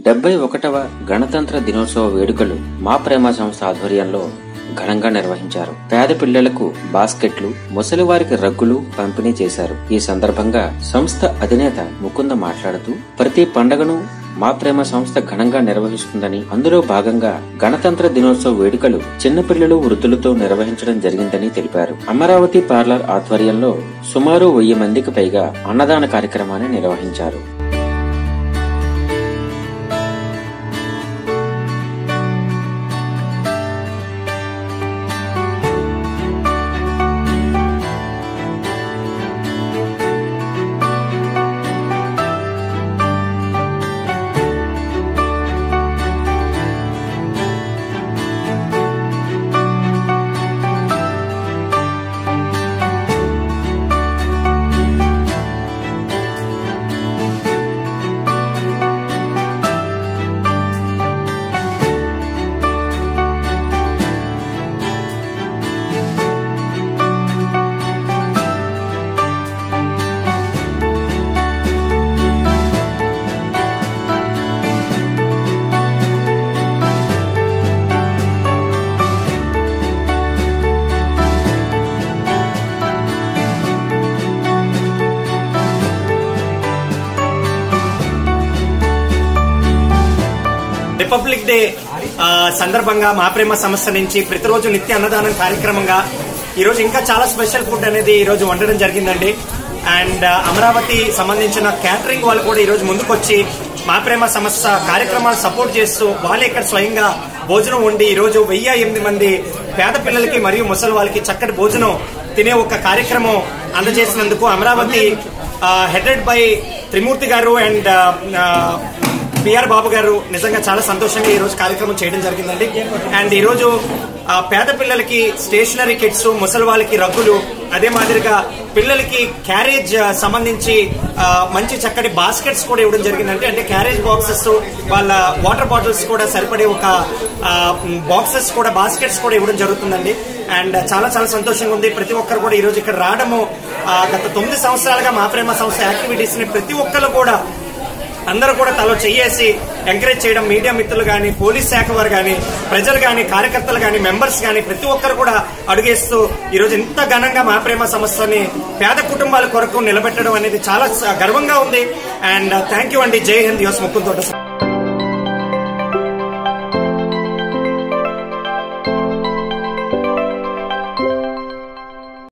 డెబ్బై ఒకటవ గణతంత్ర దినోత్సవ వేడుకలు మా ప్రేమ సంస్థ ఆధ్వర్యంలో ఘనంగా నిర్వహించారు పేద పిల్లలకు బాస్కెట్లు ముసలివారికి రగ్గులు పంపిణీ చేశారు ఈ సందర్భంగా సంస్థ అధినేత ముకుంద మాట్లాడుతూ ప్రతి పండగను మా ప్రేమ సంస్థ ఘనంగా నిర్వహిస్తుందని అందులో భాగంగా గణతంత్ర దినోత్సవ వేడుకలు చిన్నపిల్లలు వృద్ధులతో నిర్వహించడం జరిగిందని తెలిపారు అమరావతి పార్లర్ ఆధ్వర్యంలో సుమారు వెయ్యి మందికి పైగా అన్నదాన కార్యక్రమాన్ని నిర్వహించారు రిపబ్లిక్ డే ఆ, సందర్భంగా మా ప్రేమ సంస్థ నుంచి ప్రతిరోజు నిత్య అన్నదానం కార్యక్రమంగా ఈ రోజు ఇంకా చాలా స్పెషల్ ఫుడ్ అనేది ఈ రోజు వండడం జరిగిందండి అండ్ ఆ, అమరావతి సంబంధించిన క్యాటరింగ్ వాళ్ళు కూడా ఈ రోజు ముందుకొచ్చి మా ప్రేమ సంస్థ కార్యక్రమాలు సపోర్ట్ చేస్తూ వాళ్ళే ఇక్కడ స్వయంగా భోజనం వండి ఈ రోజు వెయ్యి ఎనిమిది మంది పేద పిల్లలకి మరియు ముసలి వాళ్ళకి చక్కటి భోజనం తినే ఒక కార్యక్రమం అందజేసినందుకు Amaravati headed by Trimurthy garu and PR బాబు గారు నిజంగా చాలా సంతోషంగా ఈ రోజు కార్యక్రమం చేయడం జరిగిందండి అండ్ ఈ రోజు ఆ, పేద పిల్లలకి స్టేషనరీ కిట్స్ ముసలి వాళ్ళకి రగ్గులు అదే మాదిరిగా పిల్లలకి క్యారేజ్ ఆ, సంబంధించి ఆ, మంచి చక్కటి బాస్కెట్స్ కూడా ఇవ్వడం జరిగిందంటే అంటే క్యారేజ్ బాక్సెస్ వాళ్ళ వాటర్ బాటిల్స్ కూడా సరిపడే ఒక బాక్సెస్ కూడా బాస్కెట్స్ కూడా ఇవ్వడం జరుగుతుందండి అండ్ చాలా చాలా సంతోషంగా ఉంది ప్రతి ఒక్కరు కూడా ఈ రోజు ఇక్కడ రావడము ఆ, గత తొమ్మిది సంవత్సరాలుగా మా ప్రేమ సంస్థ యాక్టివిటీస్ ని ప్రతి ఒక్కరు కూడా అందరూ కూడా తలో చెయ్యేసి ఎంకరేజ్ చేయడం మీడియా మిత్రులు కానీ పోలీస్ శాఖ వారు కానీ ప్రజలు కానీ కార్యకర్తలు కానీ మెంబర్స్ కానీ ప్రతి ఒక్కరు కూడా అడుగేస్తూ ఈ రోజు ఇంత ఘనంగా మా ప్రేమ సంస్థని పేద కుటుంబాల కొరకు నిలబెట్టడం అనేది చాలా స- గర్వంగా ఉంది అండ్ థ్యాంక్ యూ అండి జై హింద్ యోస్ ముక్కుంతోట